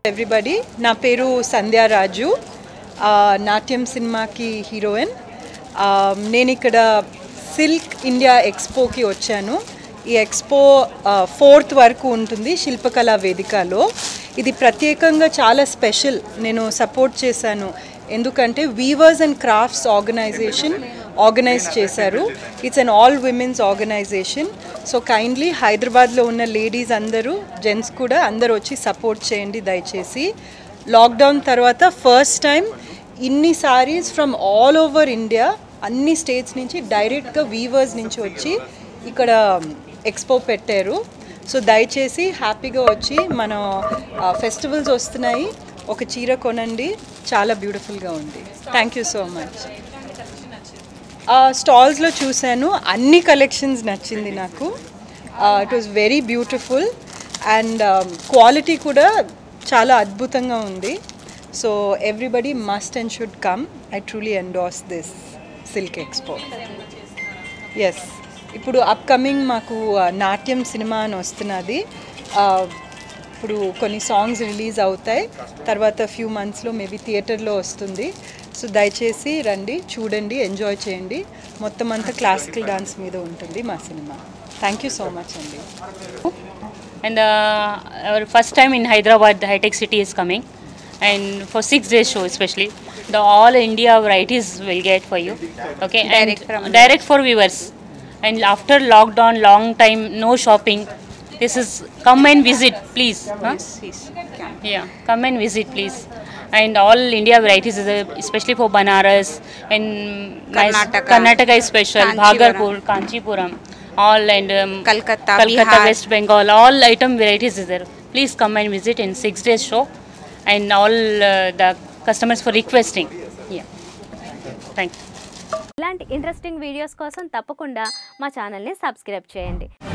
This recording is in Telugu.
ఎవ్రీబడి నా పేరు సంధ్యా రాజు ఆ, నాట్యం సినిమాకి హీరోయిన్ ఆ, నేను ఇక్కడ సిల్క్ ఇండియా ఎక్స్పోకి వచ్చాను ఈ ఎక్స్పో ఫోర్త్ వరకు ఉంటుంది శిల్పకళా వేదికలో ఇది ప్రత్యేకంగా చాలా స్పెషల్ నేను సపోర్ట్ చేశాను ఎందుకంటే weavers and crafts organisation organise చేశారు it's an all women's organisation so kindly హైదరాబాద్లో ఉన్న లేడీస్ అందరూ జెంట్స్ కూడా అందరూ వచ్చి సపోర్ట్ చేయండి దయచేసి లాక్డౌన్ తర్వాత ఫస్ట్ టైం ఇన్ని saris from all over India అన్ని స్టేట్స్ నుంచి డైరెక్ట్గా వీవర్స్ నుంచి వచ్చి ఇక్కడ ఎక్స్పో పెట్టారు సో దయచేసి హ్యాపీగా వచ్చి మన ఫెస్టివల్స్ వస్తున్నాయి ఒక చీర కొనండి చాలా బ్యూటిఫుల్గా ఉంది థ్యాంక్ యూ సో మచ్ స్టాల్స్లో చూశాను అన్ని కలెక్షన్స్ నచ్చింది నాకు it was very beautiful and quality కూడా చాలా అద్భుతంగా ఉంది so everybody must and should come I truly endorse this silk expo ఎస్ ఇప్పుడు అప్కమింగ్ మాకు ఆ, నాట్యం సినిమా అని వస్తున్నది ఆ, ఇప్పుడు కొన్ని సాంగ్స్ రిలీజ్ అవుతాయి తర్వాత ఫ్యూ మంత్స్లో మేబీ థియేటర్లో వస్తుంది సో దయచేసి రండి చూడండి ఎంజాయ్ చేయండి మొత్తం అంతా క్లాసికల్ డాన్స్ మీద ఉంటుంది మా cinema thank you so much అండి and uh, our first time in Hyderabad, the high tech city is coming, and for six days show especially, the all India varieties will get for you. Okay, Direct and from direct for viewers. And after lockdown, long time, no shopping. This is come and visit, please. huh? Yeah, come and visit, please. And all India varieties, is uh, especially for Banaras and my- Karnataka. Karnataka is special, Kanchipuram. Bhagarpur, Kanchipuram, all and um, Kolkata, Kolkata, Bihar. West Bengal, all item varieties is there. Please come and visit in six days show, and all uh, the customers for requesting. Yeah, thank you. ఇలాంటి ఇంట్రెస్టింగ్ వీడియోస్ కోసం తప్పకుండా మా ఛానల్ని సబ్స్క్రైబ్ చేయండి